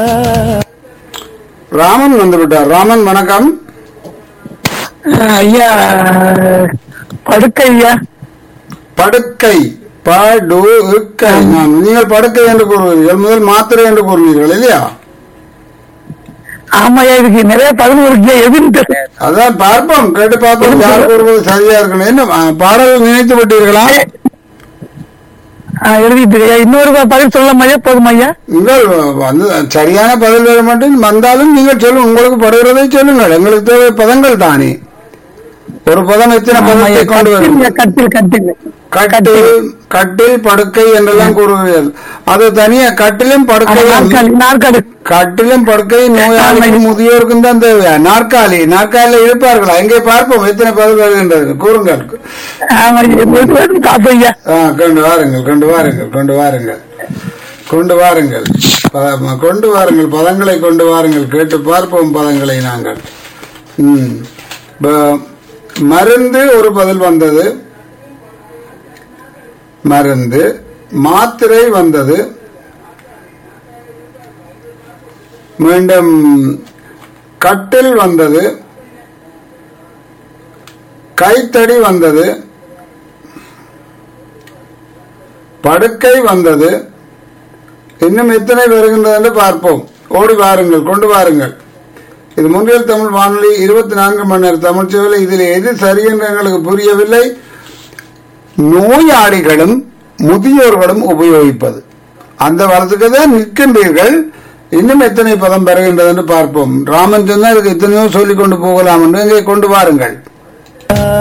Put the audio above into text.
ராமன் வந்து விட்டார் ராமன் வணக்கம் ஐயா படுக்கை ஐயா படுக்கை படுக்கை நான் நீங்கள் படுக்கை என்று கூறுவீர்கள் முதல் மாத்திரை என்று கூறுவீர்கள் இல்லையா ஆமாய்யா இதுக்கு நிறைய பதில் இருக்கு எதுன்னு தெரியல அதான் பார்ப்போம் கேட்டு பார்ப்போம் யார் கூறுவது சரியா இருக்கணும் என்ன ஆ, பாடல் நினைத்து விட்டீர்களா ஆ, எழுதிட்டு இருக்கேன். இன்னொரு பதில் சொல்லலாம் ஐயா போதும் ஐயா நீங்கள் வந்து சரியான பதில் வர மாட்டேன் வந்தாலும் நீங்கள் சொல்லுங்க உங்களுக்கு படுகிறதை சொல்லுங்கள் எங்களுக்கு தேவை பதங்கள் தானே ஒரு பதம் எத்தனை பதத்தை கொண்டு வரும் கட்டில் கட்டில் கட்டில் கட்டில் படுக்கை என்றெல்லாம் கூறுகிறீர்கள் அது தனியா கட்டிலும் படுக்கையும் நாற்காலி நாற்காலி கட்டிலும் படுக்கை நோயாளிக்கும் முதியோருக்கும் தான் தேவையா நாற்காலி நாற்காலியில் இருப்பார்களா எங்கே பார்ப்போம் எத்தனை பதில் வருகின்றது கூறுங்கள் ஆமா காப்போம் ஐயா ஆ, கொண்டு வாருங்கள் கொண்டு வாருங்கள் கொண்டு வாருங்கள் கொண்டு வாருங்கள் ப- கொண்டு வாருங்கள் பதங்களை கொண்டு வாருங்கள் கேட்டு பார்ப்போம் பதங்களை நாங்கள் ம். ப- மருந்து ஒரு பதில் வந்தது மருந்து மாத்திரை வந்தது மீண்டும் கட்டில் வந்தது கைத்தடி வந்தது படுக்கை வந்தது இன்னும் எத்தனை வருகின்றது என்று பார்ப்போம் ஓடி வாருங்கள் கொண்டு வாருங்கள் இது முன்னில் தமிழ் வானொலி இருபத்தி நான்கு மணி நேர தமிழ் சேவையில் இதில் எது சரி என்று எங்களுக்கு புரியவில்லை நோயாளிகளும் முதியோர்களும் உபயோகிப்பது அந்த வளத்துக்கு தான் நிற்கின்றீர்கள் இன்னும் எத்தனை பதம் பெறுகின்றது என்று பார்ப்போம் ராமன் சொன்னால் இதுக்கு எத்தனையோ சொல்லிக் கொண்டு போகலாம் என்று இங்கே கொண்டு வாருங்கள்